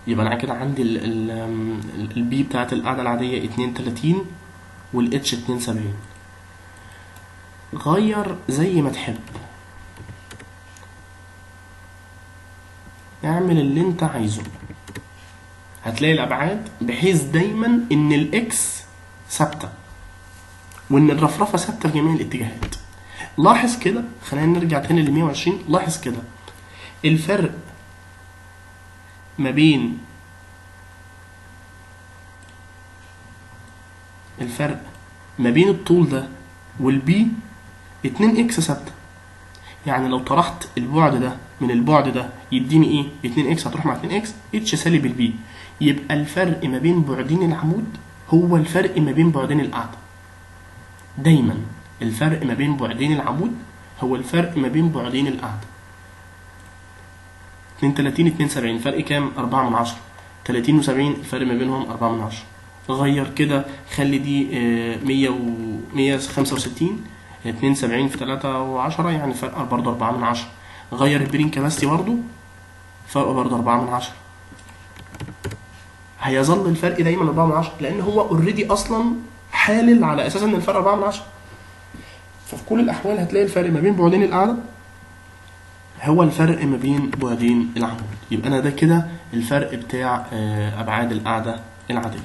يبقى انا كده عندي البي بتاعت القاعده العاديه 32 والاتش 72 غير زي ما تحب اعمل اللي انت عايزه هتلاقي الابعاد بحيث دايما ان الاكس ثابته وان الرفرفه ثابته في جميع الاتجاهات لاحظ كده خلينا نرجع تاني ل 120 لاحظ كده الفرق ما بين الفرق ما بين الطول ده والبي 2 اكس ثابته يعني لو طرحت البعد ده من البعد ده يديني ايه 2 اكس هتروح مع 2 اكس اتش سالب البي يبقى الفرق ما بين بعدين العمود هو الفرق ما بين بعدين القاعده دايما الفرق ما بين بعدين العمود هو الفرق ما بين بعدين القاعده 32 72 الفرق كام 4 من 10 30 و70 الفرق ما بينهم 4 من 10 غير كده خلي دي آه، 100 و 165 72 في 3 و10 يعني فرق برضه 4 من 10 غير البرين كباستي برضه فرق برضه 4 من 10 هيظل الفرق دايما 4 من 10 لان هو اوريدي اصلا حالل على اساس ان الفرق 4 من 10 ففي كل الاحوال هتلاقي الفرق ما بين بعدين القاعده هو الفرق ما بين بعدين العمود يبقى انا ده كده الفرق بتاع آه، ابعاد القاعده العاديه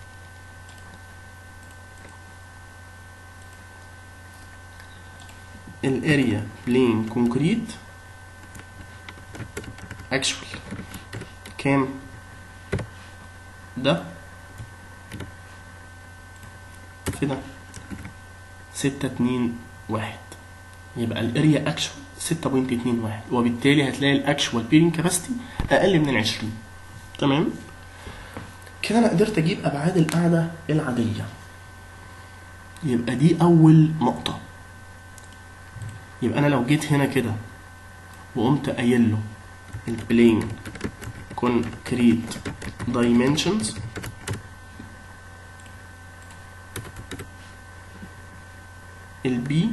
الاريا بلين كونكريت اكشوال كام ده في ده ستة اتنين واحد يبقى الاريا اكشوال 6.21 وبالتالي هتلاقي الاكشوال بيرنج كاباسيتي اقل من ال 20 تمام كده انا قدرت اجيب ابعاد القاعده العاديه يبقى دي اول نقطه يبقى انا لو جيت هنا كده وقمت قايل له البلين كونكريت دايمنشنز البي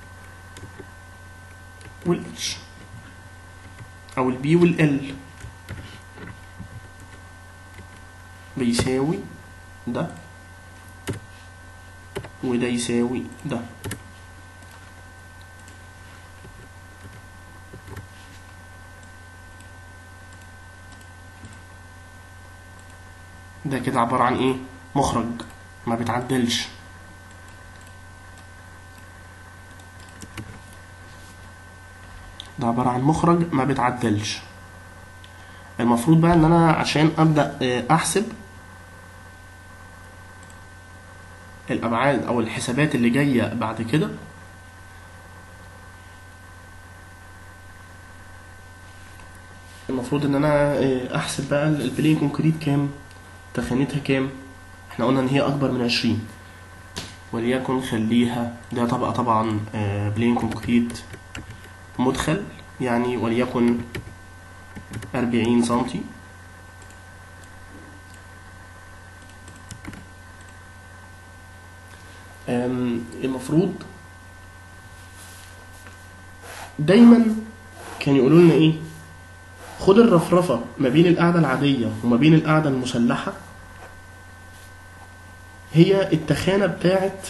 والاتش او البي والال بيساوي ده وده يساوي ده ده كده عبارة عن ايه مخرج ما بيتعدلش ده عبارة عن مخرج ما بيتعدلش المفروض بقى ان انا عشان ابدأ آه، احسب الابعاد او الحسابات اللي جاية بعد كده المفروض ان انا آه، احسب بقى البلين كونكريت كام تخانتها كام احنا قلنا ان هي اكبر من عشرين وليكن خليها ده طبقة طبعا آه، بلين كونكريت مدخل يعني وليكن أربعين سنتي أم، المفروض دايما كان يقولوا لنا ايه خد الرفرفة ما بين القاعدة العادية وما بين القاعدة المسلحة هي التخانة بتاعت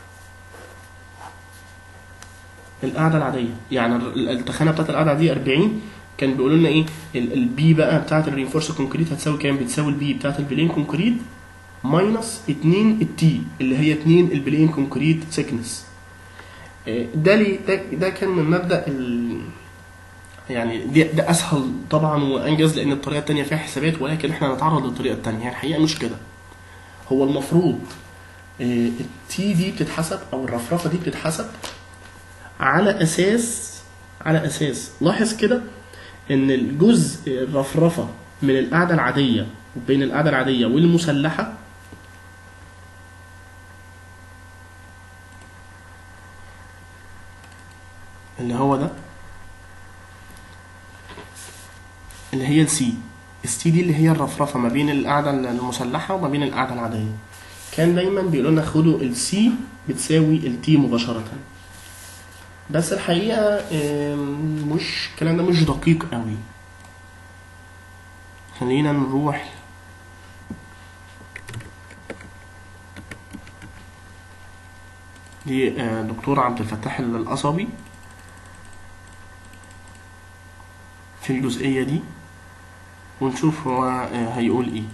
القاعدة العادية يعني ال- التخانة بتاعت القاعدة العادية 40 كان بيقولوا لنا ايه البي بقى بتاعت الرينفورس كونكريت هتساوي كام بتساوي البي بتاعت البلين كونكريت ماينس 2 التي اللي هي 2 البلين كونكريت سيكنس ده لي ده, ده كان من مبدأ ال يعني دي ده اسهل طبعا وانجز لان الطريقه التانية فيها حسابات ولكن احنا هنتعرض للطريقه التانية هي الحقيقه مش كده هو المفروض التي دي بتتحسب او الرفرفه دي بتتحسب على اساس على اساس لاحظ كده ان الجزء الرفرفه من القاعده العاديه وبين القاعده العاديه والمسلحه اللي هو ده اللي هي السي السي دي اللي هي الرفرفه ما بين القاعده المسلحه وما بين القاعده العاديه كان دايما بيقولوا لنا خدوا السي بتساوي التي مباشره بس الحقيقه آم، مش الكلام ده مش دقيق قوي خلينا نروح لدكتور عبد الفتاح القصبي في الجزئية دي ونشوف هو آه، هيقول ايه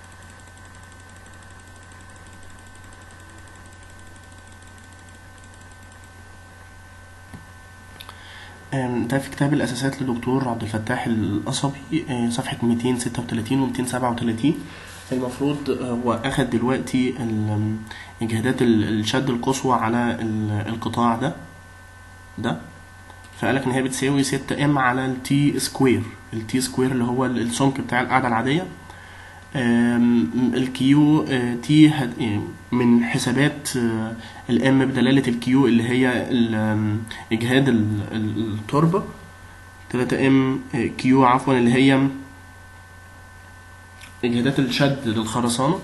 آم، ده في كتاب الأساسات لدكتور عبد الفتاح القصبي آه، صفحة 236 و 237 المفروض آه، هو أخد دلوقتي ال- إجهادات ال- الشد القصوى على ال- القطاع ده ده فقالك إن هي بتساوي 6 ام على التي سكوير التي سكوير اللي هو ال- السمك بتاع القاعدة العادية آم، الكيو آه، تي هد- آه، من حسابات آه، الام بدلالة الكيو اللي هي ال- آم، اجهاد ال- ال- التربة 3 ام كيو عفوا اللي هي اجهادات الشد للخرسانة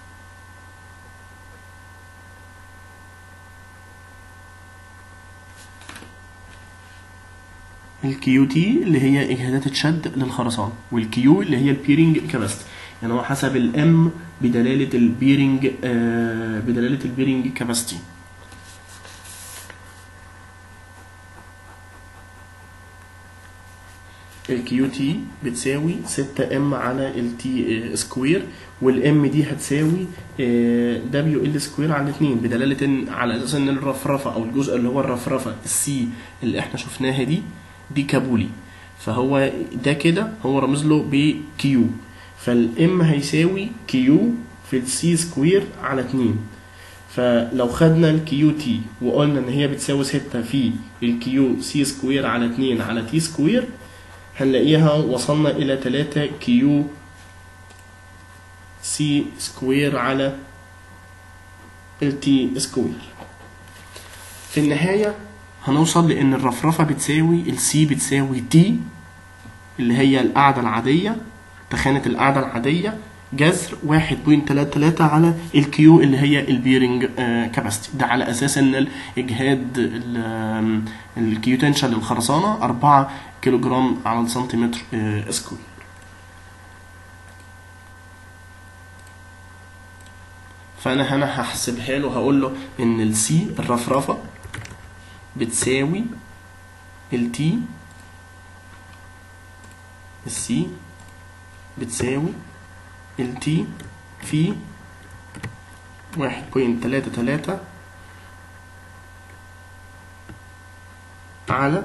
الكيو تي اللي هي اجهادات الشد للخرسانة والكيو اللي هي البيرنج كاباسيتي يعني هو حسب الام بدلالة البيرنج آه بدلالة البيرنج كاباسيتي الكيو تي بتساوي 6 ام على التي سكوير والام دي هتساوي دبليو ال سكوير على 2 بدلاله ان على اساس ان الرفرفه او الجزء اللي هو الرفرفه السي اللي احنا شفناها دي دي كابولي فهو ده كده هو رمز له بكيو فالام هيساوي كيو في السي سكوير على 2 فلو خدنا الكيو تي وقلنا ان هي بتساوي 6 في الكيو سي سكوير على 2 على تي سكوير هنلاقيها وصلنا إلى 3 كيو سي سكوير على التي سكوير في النهاية هنوصل لأن الرفرفة بتساوي السي بتساوي تي اللي هي القاعدة العادية تخانة القاعدة العادية جذر 1.33 على الكيو اللي هي البيرنج كاباسيتي ده على اساس ان الاجهاد الكيو تنشن للخرسانه 4 كيلو جرام على السنتيمتر آه، سكوير فانا هنا هحسبها له هقول له ان السي الرفرفه بتساوي التي السي بتساوي التي في واحد بوينت تلاتة تلاتة على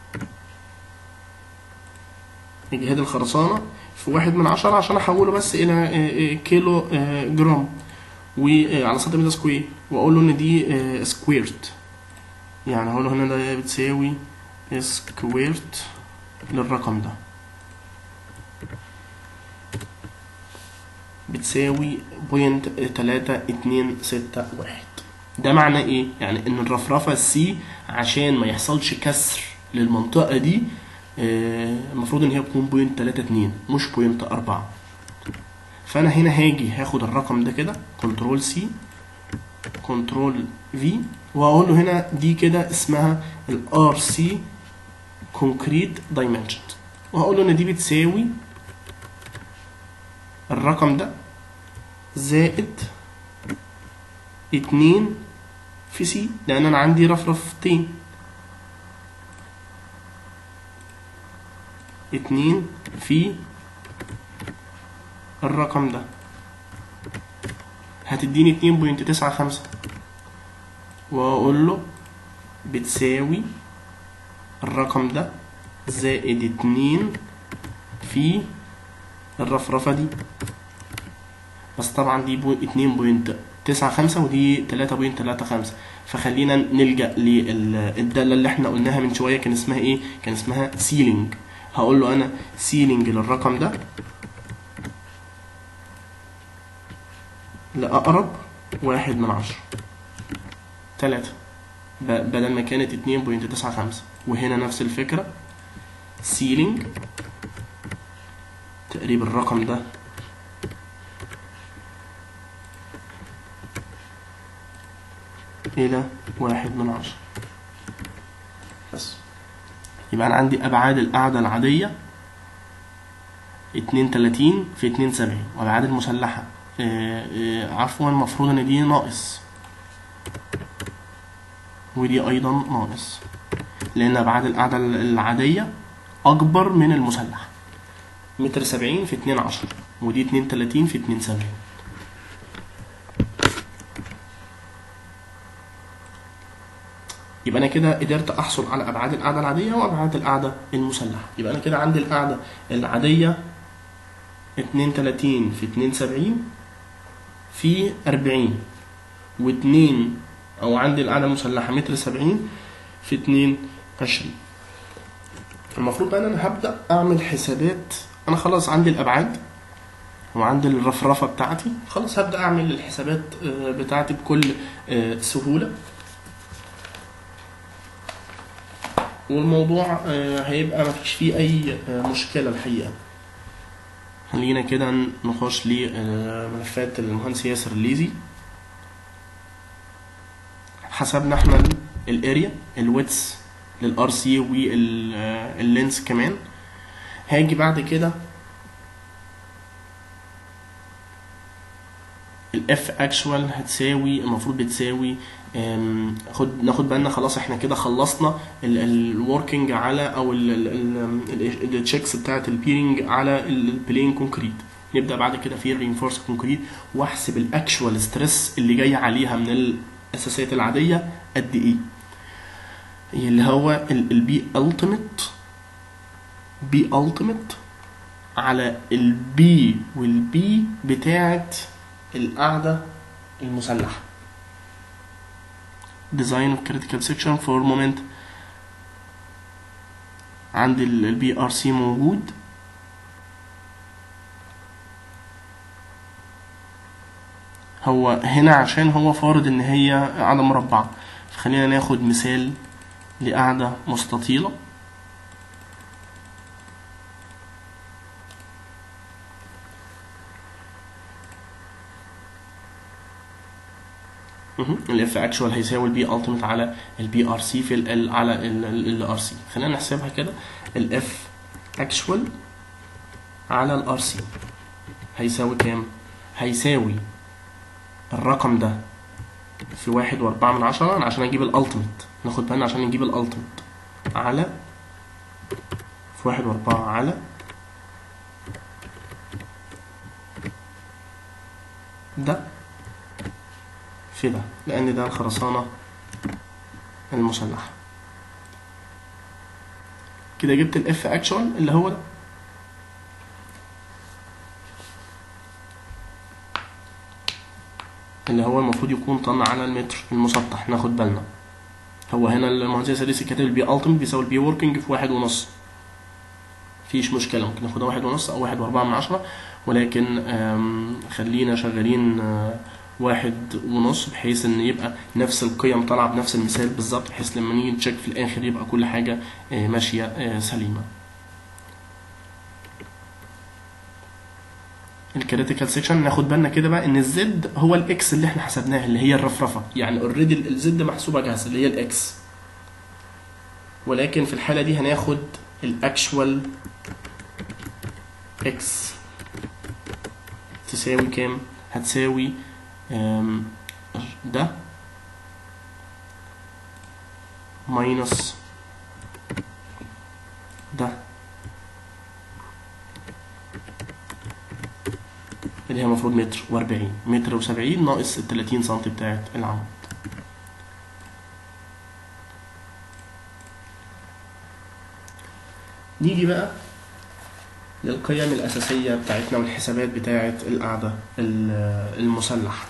إجهاد الخرسانة في واحد من عشرة عشان أحوله بس إلى آه، آه، كيلو آه، جرام وعلى سنتيمتر سكوير وأقول له إن دي سكويرت يعني هقول له هنا ده بتساوي سكويرت للرقم ده بتساوي بوينت تلاتة اتنين ستة واحد ده معناه ايه؟ يعني ان الرفرفة السي عشان ما يحصلش كسر للمنطقة دي آه، المفروض ان هي تكون بوينت تلاتة اتنين مش بوينت اربعة فانا هنا هاجي هاخد الرقم ده كده كنترول سي كنترول في واقول له هنا دي كده اسمها الار سي كونكريت دايمنشن وهقول له ان دي بتساوي الرقم ده زائد اتنين في سي لان انا عندي رفرفتين اتنين في الرقم ده هتديني اتنين بوينت تسعة خمسة واقول له بتساوي الرقم ده زائد اتنين في الرفرفة دي بس طبعا دي بو اتنين بوينت تسعة خمسة ودي تلاتة بوينت تلاتة خمسة فخلينا نلجأ للدالة اللي احنا قلناها من شوية كان اسمها ايه؟ كان اسمها سيلينج هقول له انا سيلينج للرقم ده لأقرب واحد من عشرة تلاتة ب- بدل ما كانت اتنين بوينت تسعة خمسة وهنا نفس الفكرة سيلينج تقريبا الرقم ده إلى واحد من عشرة بس يبقى أنا عندي أبعاد القاعدة العادية 32 في 72 وابعاد المسلحه آه، آه، عفوا المفروض ان دي ناقص ودي ايضا ناقص لان ابعاد القاعده العاديه اكبر من المسلح متر سبعين في اتنين عشر ودي اتنين تلاتين في اتنين سبعين يبقى انا كده قدرت احصل على ابعاد القاعده العاديه وابعاد القاعده المسلحه يبقى انا كده عندي القاعده العاديه 32 في 72 في 40 و2 او عندي القاعده المسلحه متر 70 في 22 المفروض بقى ان انا هبدا اعمل حسابات انا خلاص عندي الابعاد وعندي الرفرفه بتاعتي خلاص هبدا اعمل الحسابات آه، بتاعتي بكل آه، سهوله والموضوع آه، هيبقى مفيش فيه اي آه، مشكله الحقيقه خلينا كده نخش لملفات المهندس ياسر الليزي حسبنا احنا الاريا الويتس للار سي واللينس كمان هاجي بعد كده الاف اكشوال هتساوي المفروض بتساوي أم، خد ناخد بالنا خلاص احنا كده خلصنا الوركينج على او التشيكس بتاعت البيرنج على البلين كونكريت نبدا بعد كده في الرينفورس كونكريت واحسب الاكشوال ستريس اللي جاي عليها من الاساسيات العاديه قد ايه اللي هو البي التيميت بي التيميت على البي والبي بتاعت القاعده المسلحه design of critical section for moment عندي البي ار سي موجود هو هنا عشان هو فارض ان هي قاعدة مربعة فخلينا ناخد مثال لقاعدة مستطيلة الاف اكشوال هيساوي البي التيميت على البي ار سي في ال ال على ال ار سي خلينا نحسبها كده الاف اكشوال على الار سي هيساوي كام هيساوي الرقم ده في واحد واربعة من عشرة عشان اجيب الالتيميت ناخد بالنا عشان نجيب الالتيميت على في واحد واربعة على ده في ده لأن ده الخرسانة المسلحة كده جبت الاف اكشوال اللي هو ده اللي هو المفروض يكون طن على المتر المسطح ناخد بالنا هو هنا المهندس سديسي كاتب البي التيمت بيساوي البي وركينج في واحد ونص مفيش مشكلة ممكن ناخدها واحد ونص أو واحد وأربعة من عشرة ولكن آم، خلينا شغالين آه، واحد ونص بحيث ان يبقى نفس القيم طالعه بنفس المثال بالظبط بحيث لما نيجي نتشيك في الاخر يبقى كل حاجه آه، ماشيه آه، سليمه الكريتيكال سيكشن ناخد بالنا كده بقى ان الزد هو الاكس اللي احنا حسبناها اللي هي الرفرفه يعني اوريدي الزد محسوبه جاهزه اللي هي الاكس ولكن في الحاله دي هناخد الاكشوال اكس تساوي كام هتساوي أم، ده ماينس ده اللي هي المفروض متر واربعين متر وسبعين ناقص التلاتين سنتي بتاعت العمود نيجي بقى للقيم الأساسية بتاعتنا والحسابات بتاعت القاعدة ال- المسلحة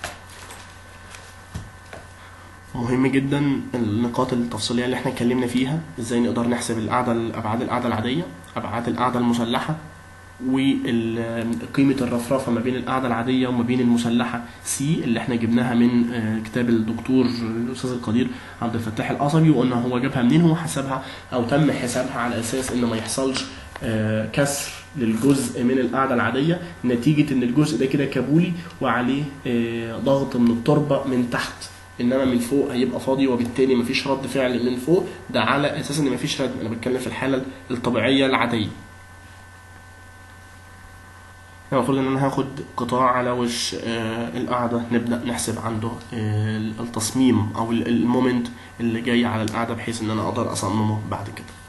مهم جدا النقاط التفصيلية اللي احنا اتكلمنا فيها ازاي نقدر نحسب القاعدة أبعاد القاعدة العادية أبعاد القاعدة المسلحة وقيمة الرفرفة ما بين القاعدة العادية وما بين المسلحة سي اللي احنا جبناها من آه، كتاب الدكتور الأستاذ القدير عبد الفتاح القصبي وقلنا هو جابها منين هو حسبها أو تم حسابها على أساس إن ما يحصلش آه، كسر للجزء من القاعدة العادية نتيجة إن الجزء ده كده كابولي وعليه آه، ضغط من التربة من تحت انما من فوق هيبقى فاضي وبالتالي مفيش رد فعل من فوق ده على اساس ان مفيش ردم انا بتكلم في الحاله الطبيعيه العاديه المفروض ان انا هاخد قطاع على وش آه القاعدة نبدأ نحسب عنده آه التصميم او ال- المومنت اللي جاي على القاعدة بحيث ان انا اقدر اصممه بعد كده